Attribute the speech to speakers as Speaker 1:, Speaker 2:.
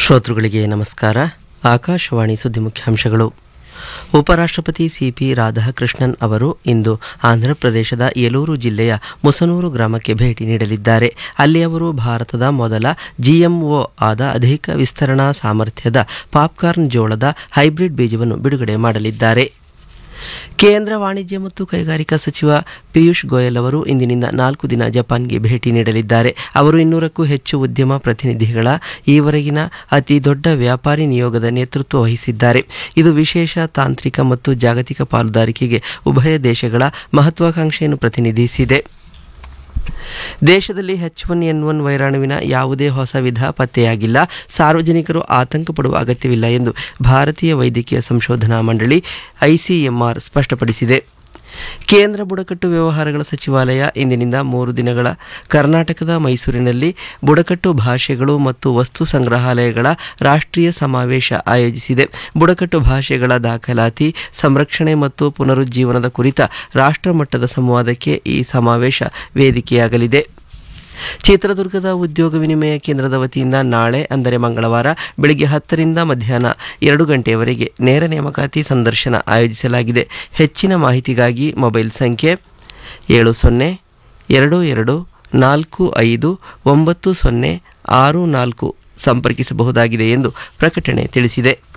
Speaker 1: ಶ್ರೋತೃಗಳಿಗೆ ನಮಸ್ಕಾರ ಆಕಾಶವಾಣಿ ಸುದ್ದಿ ಮುಖ್ಯಾಂಶಗಳು ಉಪರಾಷ್ಟ್ರಪತಿ ಸಿಪಿ ರಾಧಾಕೃಷ್ಣನ್ ಅವರು ಇಂದು ಆಂಧ್ರಪ್ರದೇಶದ ಯಲೂರು ಜಿಲ್ಲೆಯ ಮುಸನೂರು ಗ್ರಾಮಕ್ಕೆ ಭೇಟಿ ನೀಡಲಿದ್ದಾರೆ ಅಲ್ಲಿ ಅವರು ಭಾರತದ ಮೊದಲ ಜಿಎಂಒ ಆದ ಅಧಿಕ ವಿಸ್ತರಣಾ ಸಾಮರ್ಥ್ಯದ ಪಾಪ್ಕಾರ್ನ್ ಜೋಳದ ಹೈಬ್ರಿಡ್ ಬೀಜವನ್ನು ಬಿಡುಗಡೆ ಮಾಡಲಿದ್ದಾರೆ ಕೇಂದ್ರ ವಾಣಿಜ್ಯ ಮತ್ತು ಕೈಗಾರಿಕಾ ಸಚಿವ ಪಿಯೂಷ್ ಗೋಯಲ್ ಅವರು ಇಂದಿನಿಂದ ನಾಲ್ಕು ದಿನ ಜಪಾನ್ಗೆ ಭೇಟಿ ನೀಡಲಿದ್ದಾರೆ ಅವರು ಇನ್ನೂರಕ್ಕೂ ಹೆಚ್ಚು ಉದ್ಯಮ ಪ್ರತಿನಿಧಿಗಳ ಈವರೆಗಿನ ಅತಿ ದೊಡ್ಡ ವ್ಯಾಪಾರಿ ನಿಯೋಗದ ನೇತೃತ್ವ ವಹಿಸಿದ್ದಾರೆ ಇದು ವಿಶೇಷ ತಾಂತ್ರಿಕ ಮತ್ತು ಜಾಗತಿಕ ಪಾಲುದಾರಿಕೆಗೆ ಉಭಯ ದೇಶಗಳ ಮಹತ್ವಾಕಾಂಕ್ಷೆಯನ್ನು ಪ್ರತಿನಿಧಿಸಿದೆ ದೇಶದಲ್ಲಿ ಎಚ್ ಒನ್ ಎನ್ ಒನ್ ವೈರಾಣುವಿನ ಯಾವುದೇ ಹೊಸ ವಿಧ ಪತ್ತೆಯಾಗಿಲ್ಲ ಸಾರ್ವಜನಿಕರು ಆತಂಕ ಪಡುವ ಅಗತ್ಯವಿಲ್ಲ ಎಂದು ಭಾರತೀಯ ವೈದ್ಯಕೀಯ ಸಂಶೋಧನಾ ಮಂಡಳಿ ಐಸಿಎಂಆರ್ ಸ್ಪಷ್ಟಪಡಿಸಿದೆ ಕೇಂದ್ರ ಬುಡಕಟ್ಟು ವ್ಯವಹಾರಗಳ ಸಚಿವಾಲಯ ಇಂದಿನಿಂದ ಮೂರು ದಿನಗಳ ಕರ್ನಾಟಕದ ಮೈಸೂರಿನಲ್ಲಿ ಬುಡಕಟ್ಟು ಭಾಷೆಗಳು ಮತ್ತು ವಸ್ತು ಸಂಗ್ರಹಾಲಯಗಳ ರಾಷ್ಟ್ರೀಯ ಸಮಾವೇಶ ಆಯೋಜಿಸಿದೆ ಬುಡಕಟ್ಟು ಭಾಷೆಗಳ ದಾಖಲಾತಿ ಸಂರಕ್ಷಣೆ ಮತ್ತು ಪುನರುಜ್ಜೀವನದ ಕುರಿತ ರಾಷ್ಟ್ರಮಟ್ಟದ ಸಂವಾದಕ್ಕೆ ಈ ಸಮಾವೇಶ ವೇದಿಕೆಯಾಗಲಿದೆ ಚಿತ್ರದುರ್ಗದ ಉದ್ಯೋಗ ವಿನಿಮಯ ಕೇಂದ್ರದ ವತಿಯಿಂದ ನಾಳೆ ಅಂದರೆ ಮಂಗಳವಾರ ಬೆಳಿಗ್ಗೆ ಹತ್ತರಿಂದ ಮಧ್ಯಾಹ್ನ ಎರಡು ಗಂಟೆಯವರೆಗೆ ನೇರ ನೇಮಕಾತಿ ಸಂದರ್ಶನ ಆಯೋಜಿಸಲಾಗಿದೆ ಹೆಚ್ಚಿನ ಮಾಹಿತಿಗಾಗಿ ಮೊಬೈಲ್ ಸಂಖ್ಯೆ ಏಳು ಸೊನ್ನೆ ಎರಡು ಎರಡು ನಾಲ್ಕು ಐದು ಒಂಬತ್ತು ಸೊನ್ನೆ ಆರು ನಾಲ್ಕು ಸಂಪರ್ಕಿಸಬಹುದಾಗಿದೆ ಎಂದು ಪ್ರಕಟಣೆ ತಿಳಿಸಿದೆ